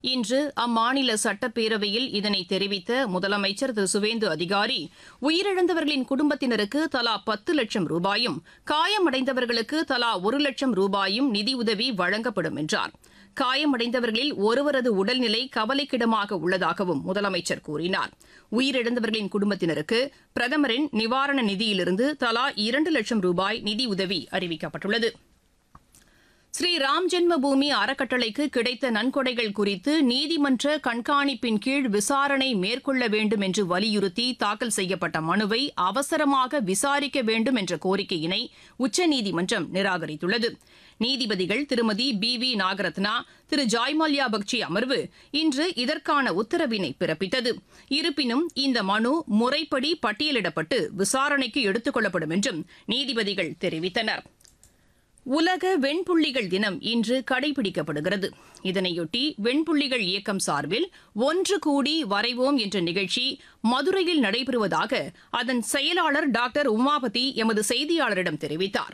இன்று அம்மாநில சட்டப்பேரவையில் இதனை தெரிவித்த முதலமைச்சர் திரு சுவேந்து அதிகாரி உயிரிழந்தவர்களின் குடும்பத்தினருக்கு தலா பத்து லட்சம் ரூபாயும் காயமடைந்தவர்களுக்கு தலா ஒரு லட்சம் ரூபாயும் நிதியுதவி வழங்கப்படும் என்றார் காயமடைந்தவர்களில் ஒருவரது உடல்நிலை கவலைக்கிடமாக உள்ளதாகவும் முதலமைச்சர் கூறினார் உயிரிழந்தவர்களின் குடும்பத்தினருக்கு பிரதமரின் நிவாரண நிதியிலிருந்து தலா இரண்டு லட்சம் ரூபாய் நிதியுதவி அறிவிக்கப்பட்டுள்ளது ஸ்ரீ ராம் ஜென்ம பூமி அறக்கட்டளைக்கு கிடைத்த நன்கொடைகள் குறித்து நீதிமன்ற கண்காணிப்பின் கீழ் விசாரணை மேற்கொள்ள வேண்டும் என்று வலியுறுத்தி தாக்கல் செய்யப்பட்ட மனுவை அவசரமாக விசாரிக்க வேண்டும் என்ற கோரிக்கையினை உச்சநீதிமன்றம் நிராகரித்துள்ளது நீதிபதிகள் திருமதி பி வி நாகரத்னா திரு ஜாய்மல்யா பக்சி அமர்வு இன்று இதற்கான உத்தரவினை பிறப்பித்தது இருப்பினும் இந்த மனு முறைப்படி பட்டியலிடப்பட்டு விசாரணைக்கு எடுத்துக் கொள்ளப்படும் என்றும் நீதிபதிகள் தெரிவித்தனா் உலக வெண்புள்ளிகள் தினம் இன்று கடைபிடிக்கப்படுகிறது இதனையொட்டி வெண்புள்ளிகள் இயக்கம் சார்பில் ஒன்று கூடி வரைவோம் என்ற நிகழ்ச்சி மதுரையில் நடைபெறுவதாக அதன் செயலாளர் டாக்டர் உமாபதி எமது செய்தியாளரிடம் தெரிவித்தார்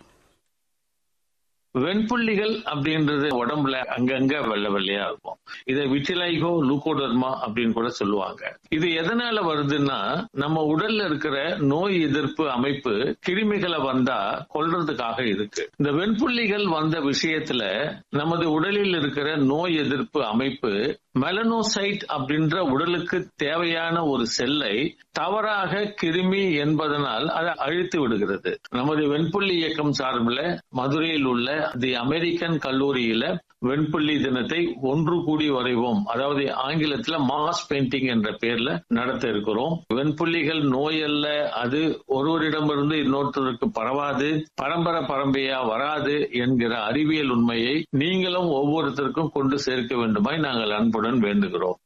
வெண்புள்ளிகள் அப்படின்றது உடம்புல அங்கங்க வெள்ளை வெள்ளையா இருக்கும் இதை விட்டிலைகோ லூகோடர்மா அப்படின்னு கூட சொல்லுவாங்க இது எதனால வருதுன்னா நம்ம உடல்ல இருக்கிற நோய் எதிர்ப்பு அமைப்பு கிருமிகளை வந்தா கொல்றதுக்காக இருக்கு இந்த வெண்புள்ளிகள் வந்த விஷயத்துல நமது உடலில் இருக்கிற நோய் எதிர்ப்பு அமைப்பு மெலனோசைட் அப்படின்ற உடலுக்கு தேவையான ஒரு செல்லை தவறாக கிருமி என்பதனால் அதை அழித்து விடுகிறது நமது வெண்புள்ளி இயக்கம் சார்பில் மதுரையில் உள்ள தி அமெரிக்கன் கல்லூரியில வெண்புள்ளி தினத்தை ஒன்று கூடி வரைவோம் அதாவது ஆங்கிலத்துல மாஸ் பெயிண்டிங் என்ற பேர்ல நடத்த இருக்கிறோம் வெண்புள்ளிகள் நோய் அல்ல அது ஒருவரிடமிருந்து இன்னொருத்தருக்கு பரவாது பரம்பரை பரம்பரையா வராது என்கிற அறிவியல் உண்மையை நீங்களும் ஒவ்வொருத்தருக்கும் கொண்டு சேர்க்க வேண்டுமாய் நாங்கள் அன்புடன் வேண்டுகிறோம்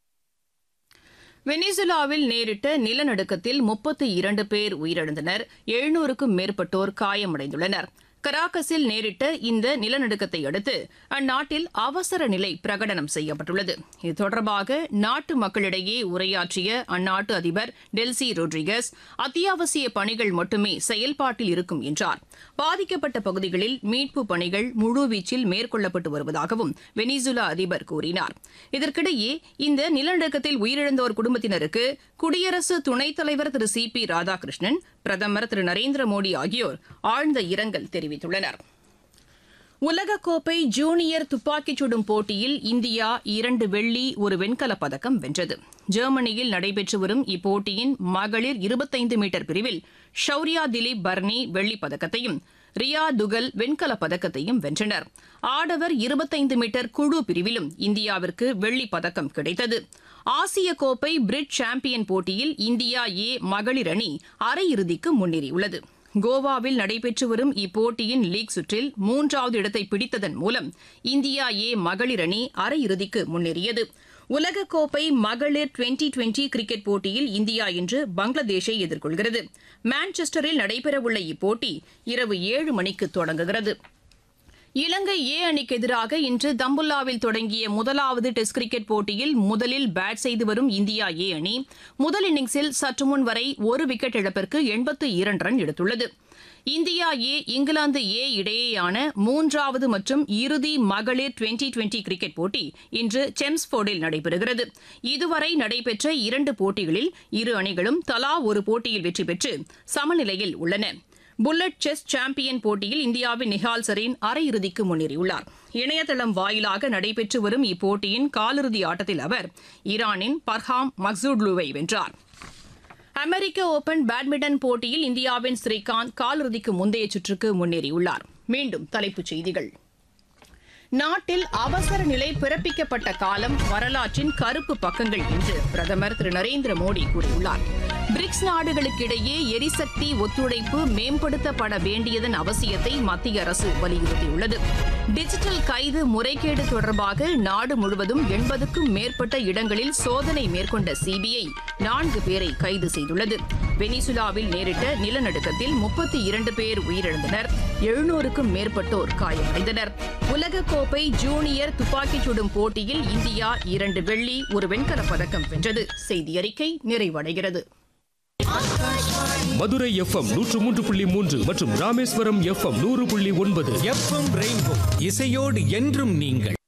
வெனிசுலாவில் நேரிட்ட நிலநடுக்கத்தில் முப்பத்தி இரண்டு பேர் உயிரிழந்தனர் எழுநூறுக்கும் மேற்பட்டோர் காயமடைந்துள்ளனர் கராகஸில் நேரிட்ட இந்த நிலநடுக்கத்தை அடுத்து அந்நாட்டில் அவசர நிலை பிரகடனம் செய்யப்பட்டுள்ளது இது தொடர்பாக நாட்டு மக்களிடையே உரையாற்றிய அந்நாட்டு அதிபர் டெல்சி ரொட்ரிகஸ் அத்தியாவசிய பணிகள் மட்டுமே செயல்பாட்டில் இருக்கும் என்றார் பாதிக்கப்பட்ட பகுதிகளில் மீட்பு பணிகள் முழுவீச்சில் மேற்கொள்ளப்பட்டு வருவதாகவும் வெனிசுலா அதிபர் கூறினார் இதற்கிடையே இந்த நிலநடுக்கத்தில் உயிரிழந்தோர் குடும்பத்தினருக்கு குடியரசு துணைத் தலைவர் திரு சி பி ராதாகிருஷ்ணன் பிரதமர் திரு நரேந்திர மோடி ஆகியோர் ஆழ்ந்த இரங்கல் தெரிவித்துள்ளனர் உலகக்கோப்பை ஜூனியர் துப்பாக்கிச் சுடும் போட்டியில் இந்தியா இரண்டு வெள்ளி ஒரு வெண்கலப் பதக்கம் வென்றது ஜெர்மனியில் நடைபெற்று வரும் இப்போட்டியின் மகளிர் இருபத்தைந்து மீட்டர் பிரிவில் ஷௌரியா திலீப் பர்னி வெள்ளிப் பதக்கத்தையும் ரியா துகல் வெண்கலப் பதக்கத்தையும் வென்றனர் ஆடவர் இருபத்தைந்து மீட்டர் குழு பிரிவிலும் இந்தியாவிற்கு வெள்ளிப் பதக்கம் கிடைத்தது ஆசிய கோப்பை பிரிட் சாம்பியன் போட்டியில் இந்தியா ஏ மகளிர் அணி அரையிறுதிக்கு முன்னேறியுள்ளது கோவாவில் நடைபெற்று வரும் இப்போட்டியின் லீக் சுற்றில் மூன்றாவது இடத்தை பிடித்ததன் மூலம் இந்தியா ஏ மகளிர் அணி அரையிறுதிக்கு முன்னேறியது உலகக்கோப்பை மகளிர் டுவெண்டி டுவெண்டி கிரிக்கெட் போட்டியில் இந்தியா இன்று பங்களாதேஷை எதிர்கொள்கிறது மான்செஸ்டரில் நடைபெறவுள்ள இப்போட்டி இரவு ஏழு மணிக்கு தொடங்குகிறது இலங்கை ஏ அணிக்கு எதிராக இன்று தம்புல்லாவில் தொடங்கிய முதலாவது டெஸ்ட் கிரிக்கெட் போட்டியில் முதலில் பேட் செய்து வரும் இந்தியா ஏ அணி முதல் இன்னிங்ஸில் சற்று முன் வரை ஒரு விக்கெட் இழப்பிற்கு எண்பத்து இரண்டு ரன் எடுத்துள்ளது இந்தியா ஏ இங்கிலாந்து ஏ இடையேயான மூன்றாவது மற்றும் இறுதி மகளிர் டுவெண்டி டுவெண்டி கிரிக்கெட் போட்டி இன்று செம்ஸ்போர்டில் நடைபெறுகிறது இதுவரை நடைபெற்ற இரண்டு போட்டிகளில் இரு அணிகளும் தலா ஒரு போட்டியில் வெற்றி பெற்று சமநிலையில் உள்ளன புல்லட் செஸ் சாம்பியன் போட்டியில் இந்தியாவின் நிஹால் சரீன் அரையிறுதிக்கு முன்னேறியுள்ளார் இணையதளம் வாயிலாக நடைபெற்று வரும் இப்போட்டியின் காலிறுதி ஆட்டத்தில் அவர் ஈரானின் பர்ஹாம் மக்சூட்லுவை வென்றார் அமெரிக்க ஓபன் பேட்மிண்டன் போட்டியில் இந்தியாவின் ஸ்ரீகாந்த் காலிறுதிக்கு முந்தைய சுற்றுக்கு முன்னேறியுள்ளார் மீண்டும் தலைப்புச் செய்திகள் நாட்டில் அவசர நிலை பிறப்பிக்கப்பட்ட காலம் வரலாற்றின் கருப்பு பக்கங்கள் என்று பிரதமர் திரு நரேந்திர மோடி கூறியுள்ளார் பிரிக்ஸ் நாடுகளுக்கிடையே எரிசக்தி ஒத்துழைப்பு மேம்படுத்தப்பட வேண்டியதன் அவசியத்தை மத்திய அரசு வலியுறுத்தியுள்ளது டிஜிட்டல் கைது முறைகேடு தொடர்பாக நாடு முழுவதும் எண்பதுக்கும் மேற்பட்ட இடங்களில் சோதனை மேற்கொண்ட சிபிஐ நான்கு பேரை கைது செய்துள்ளது வெனிசுலாவில் நேரிட்ட நிலநடுக்கத்தில் முப்பத்தி இரண்டு பேர் உயிரிழந்தனர் எழுநூறுக்கும் மேற்பட்டோர் காயமடைந்தனர் உலகக்கோப்பை ஜூனியர் துப்பாக்கிச் சுடும் போட்டியில் இந்தியா இரண்டு வெள்ளி ஒரு வெண்கலப் பதக்கம் வென்றது செய்தி அறிக்கை நிறைவடைகிறது மதுரை எஃப்எம் நூற்று மூன்று புள்ளி மூன்று மற்றும் ராமேஸ்வரம் எஃப்எம் நூறு புள்ளி ஒன்பது எஃப்எம் ரெயின்போ இசையோடு என்றும் நீங்கள்